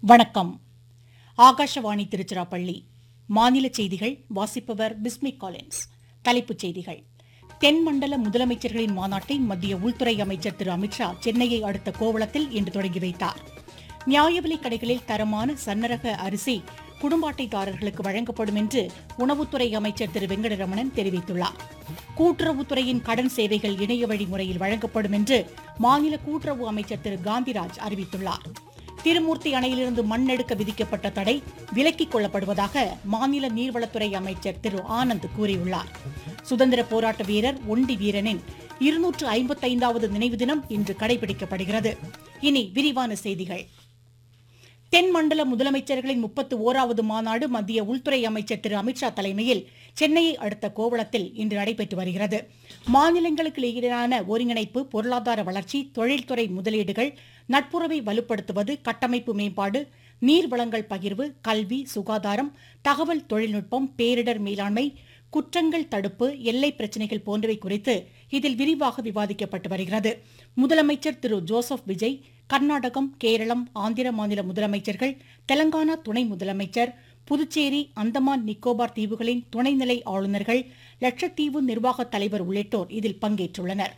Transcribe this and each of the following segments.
வணக்கம் ஆகாஷவாணி திருச்சிராப்பள்ளி மாநில செய்திகள் வாசிப்பவர் பிஸ்மிக் காலின்ஸ் தலைப்புச் செய்திகள் தென்மண்டல முதலமைச்சர்களின் மாநாட்டை மத்திய உள்துறை அமைச்சர் திரு அமித்ஷா சென்னையை அடுத்த கோவளத்தில் இன்று தொடங்கி வைத்தார் நியாய விலைக் கடைகளில் தரமான சன்னரக அரிசி குடும்ப அட்டைதாரர்களுக்கு வழங்கப்படும் என்று உணவுத்துறை அமைச்சர் திரு வெங்கடரமணன் தெரிவித்துள்ளார் கூட்டுறவுத்துறையின் கடன் சேவைகள் இணைய வழி முறையில் வழங்கப்படும் என்று மாநில கூட்டுறவு அமைச்சர் திரு காந்திராஜ் அறிவித்துள்ளார் திருமூர்த்தி அணையிலிருந்து மண் எடுக்க விதிக்கப்பட்ட தடை விலக்கிக் கொள்ளப்படுவதாக மாநில நீர்வளத்துறை அமைச்சர் திரு ஆனந்த் கூறியுள்ளார் சுதந்திர போராட்ட வீரர் ஒண்டி வீரனின் இருநூற்று ஐம்பத்தைந்தாவது நினைவு தினம் இன்று கடைபிடிக்கப்படுகிறது இனி விரிவான செய்திகள் தென்மண்டல முதலமைச்சர்களின் முப்பத்து ஓராவது மாநாடு மத்திய உள்துறை அமைச்சர் திரு அமித்ஷா தலைமையில் சென்னையை அடுத்த கோவளத்தில் இன்று நடைபெற்று வருகிறது மாநிலங்களுக்கு இடையிலான ஒருங்கிணைப்பு பொருளாதார வளர்ச்சி தொழில்துறை முதலீடுகள் நட்புறவை வலுப்படுத்துவது கட்டமைப்பு மேம்பாடு நீர் வளங்கள் பகிர்வு கல்வி சுகாதாரம் தகவல் தொழில்நுட்பம் பேரிடர் மேலாண்மை குற்றங்கள் தடுப்பு எல்லை பிரச்சினைகள் போன்றவை குறித்து இதில் விரிவாக விவாதிக்கப்பட்டு வருகிறது முதலமைச்சர் திரு ஜோசப் விஜய் கர்நாடகம் கேரளம் ஆந்திர மாநில முதலமைச்சர்கள் தெலங்கானா துணை முதலமைச்சர் புதுச்சேரி அந்தமான் நிக்கோபார் தீவுகளின் துணைநிலை ஆளுநர்கள் லட்சத்தீவு நிர்வாகத் தலைவர் உள்ளிட்டோர் இதில் பங்கேற்றுள்ளனர்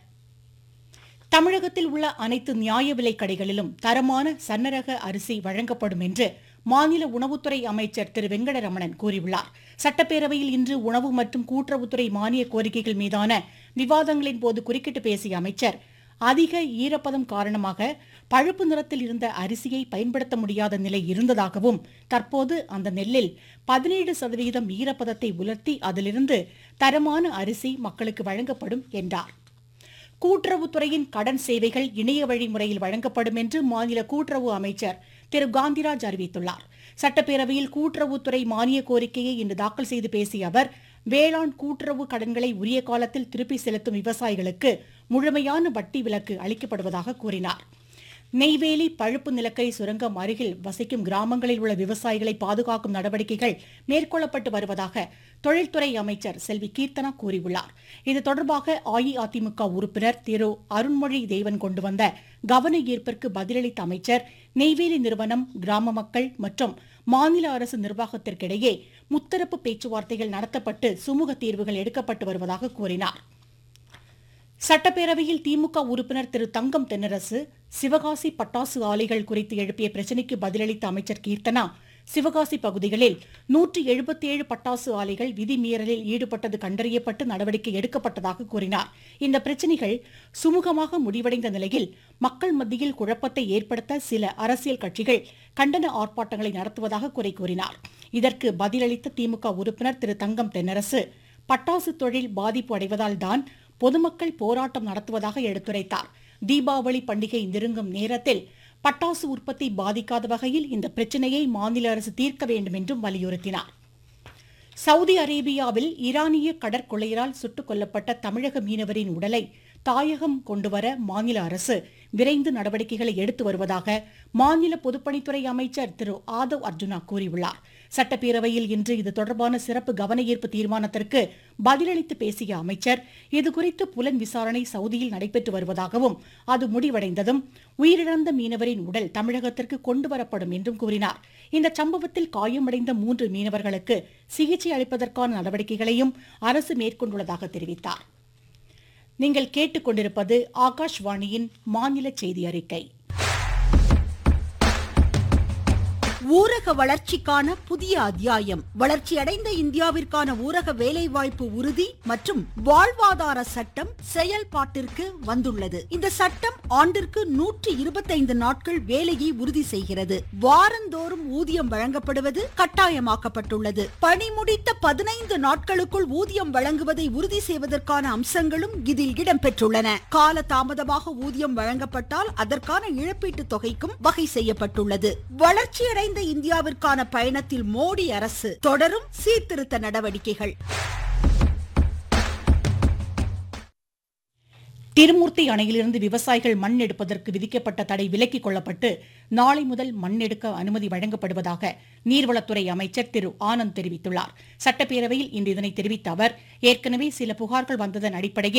தமிழகத்தில் உள்ள அனைத்து நியாய விலைக் கடைகளிலும் தரமான சன்னரக அரிசி வழங்கப்படும் என்று மாநில உணவுத்துறை அமைச்சர் திரு வெங்கடரமணன் கூறியுள்ளார் சட்டப்பேரவையில் இன்று உணவு மற்றும் கூட்டுறவுத்துறை மானிய கோரிக்கைகள் மீதான விவாதங்களின் போது குறுக்கிட்டு பேசிய அமைச்சர் அதிக ஈரப்பதம் காரணமாக பழுப்பு நிறத்தில் இருந்த அரிசியை பயன்படுத்த முடியாத நிலை இருந்ததாகவும் தற்போது அந்த நெல்லில் பதினேழு சதவீதம் ஈரப்பதத்தை உலர்த்தி அதிலிருந்து தரமான அரிசி மக்களுக்கு வழங்கப்படும் என்றார் கூட்டுறவுத்துறையின் கடன் சேவைகள் இணைய வழி முறையில் வழங்கப்படும் என்று மாநில கூட்டுறவு அமைச்சர் திரு காந்திராஜ் அறிவித்துள்ளார் சட்டப்பேரவையில் கூட்டுறவுத்துறை மானிய கோரிக்கையை இன்று தாக்கல் செய்து பேசிய அவர் வேளாண் கூட்டுறவு கடன்களை உரிய காலத்தில் திருப்பி செலுத்தும் விவசாயிகளுக்கு முழுமையான வட்டி விலக்கு அளிக்கப்படுவதாக கூறினார் நெய்வேலி பழுப்பு நிலக்கரி சுரங்கம் அருகில் வசிக்கும் கிராமங்களில் உள்ள விவசாயிகளை பாதுகாக்கும் நடவடிக்கைகள் மேற்கொள்ளப்பட்டு வருவதாக தொழில்துறை அமைச்சர் செல்வி கீர்த்தனா கூறியுள்ளார் இது தொடர்பாக அஇஅதிமுக உறுப்பினர் திரு அருண்மொழி தேவன் கொண்டு வந்த கவன ஈர்ப்பிற்கு பதிலளித்த அமைச்சர் நெய்வேலி நிறுவனம் கிராம மக்கள் மற்றும் மாநில அரசு நிர்வாகத்திற்கிடையே முத்தரப்பு பேச்சுவார்த்தைகள் நடத்தப்பட்டு சுமூக தீர்வுகள் எடுக்கப்பட்டு வருவதாக கூறினார் சட்டப்பேரவையில் திமுக உறுப்பினர் திரு தங்கம் தென்னரசு சிவகாசி பட்டாசு ஆலைகள் குறித்து எழுப்பிய பிரச்சினைக்கு பதிலளித்த அமைச்சர் கீர்த்தனா சிவகாசி பகுதிகளில் நூற்று எழுபத்தி ஏழு பட்டாசு ஆலைகள் விதிமீறலில் ஈடுபட்டது கண்டறியப்பட்டு நடவடிக்கை எடுக்கப்பட்டதாக கூறினார் இந்த பிரச்சினைகள் சுமூகமாக முடிவடைந்த நிலையில் மக்கள் மத்தியில் குழப்பத்தை ஏற்படுத்த சில அரசியல் கட்சிகள் கண்டன ஆர்ப்பாட்டங்களை நடத்துவதாக குறை கூறினார் இதற்கு பதிலளித்த திமுக உறுப்பினர் திரு தங்கம் தென்னரசு பட்டாசு தொழில் பாதிப்பு அடைவதால் தான் பொதுமக்கள் போராட்டம் நடத்துவதாக எடுத்துரைத்தார் தீபாவளி பண்டிகை நெருங்கும் நேரத்தில் பட்டாசு உற்பத்தி பாதிக்காத வகையில் இந்த பிரச்சினையை மாநில அரசு தீர்க்க வேண்டும் என்றும் வலியுறுத்தினார் சவுதி அரேபியாவில் ஈரானிய கடற்கொள்ளையரால் சுட்டுக் கொல்லப்பட்ட தமிழக மீனவரின் உடலை தாயகம் கொண்டுவர மாநில அரசு விரைந்து நடவடிக்கைகளை எடுத்து வருவதாக மாநில பொதுப்பணித்துறை அமைச்சர் திரு ஆதவ் அர்ஜுனா கூறியுள்ளார் சட்டப்பேரவையில் இன்று இது தொடர்பான சிறப்பு கவன ஈர்ப்பு தீர்மானத்திற்கு பதிலளித்து பேசிய அமைச்சர் இதுகுறித்து புலன் விசாரணை சவுதியில் நடைபெற்று வருவதாகவும் அது முடிவடைந்ததும் உயிரிழந்த மீனவரின் உடல் தமிழகத்திற்கு கொண்டுவரப்படும் என்றும் கூறினார் இந்த சம்பவத்தில் காயமடைந்த மூன்று மீனவர்களுக்கு சிகிச்சை அளிப்பதற்கான நடவடிக்கைகளையும் அரசு மேற்கொண்டுள்ளதாக தெரிவித்தார் நீங்கள் கேட்டுக்கொண்டிருப்பது ஆகாஷ்வாணியின் மாநில செய்தி அறிக்கை ஊரக வளர்ச்சிக்கான புதிய அத்தியாயம் வளர்ச்சியடைந்த இந்தியாவிற்கான ஊரக வேலைவாய்ப்பு உறுதி மற்றும் வாழ்வாதார சட்டம் செயல்பாட்டிற்கு வந்துள்ளது இந்த சட்டம் ஆண்டிற்கு நூற்றி இருபத்தைந்து நாட்கள் வேலையை உறுதி செய்கிறது வாரந்தோறும் ஊதியம் வழங்கப்படுவது கட்டாயமாக்கப்பட்டுள்ளது பணி முடித்த பதினைந்து நாட்களுக்குள் ஊதியம் வழங்குவதை உறுதி செய்வதற்கான அம்சங்களும் இதில் இடம்பெற்றுள்ளன கால தாமதமாக ஊதியம் வழங்கப்பட்டால் அதற்கான இழப்பீட்டு தொகைக்கும் வகை செய்யப்பட்டுள்ளது வளர்ச்சியடைந்த வளர்ந்த இந்தியாவிற்கான பயணத்தில் மோடி அரசு தொடரும் சீர்திருத்த நடவடிக்கைகள் திருமூர்த்தி அணையிலிருந்து விவசாயிகள் மண் எடுப்பதற்கு விதிக்கப்பட்ட தடை விலக்கிக் கொள்ளப்பட்டு நாளை முதல் மண் எடுக்க அனுமதி வழங்கப்படுவதாக நீர்வளத்துறை அமைச்சர் திரு ஆனந்த் தெரிவித்துள்ளார் சட்டப்பேரவையில் இன்று இதனை தெரிவித்த அவர் ஏற்கனவே சில புகார்கள் வந்ததன் அடிப்படையில்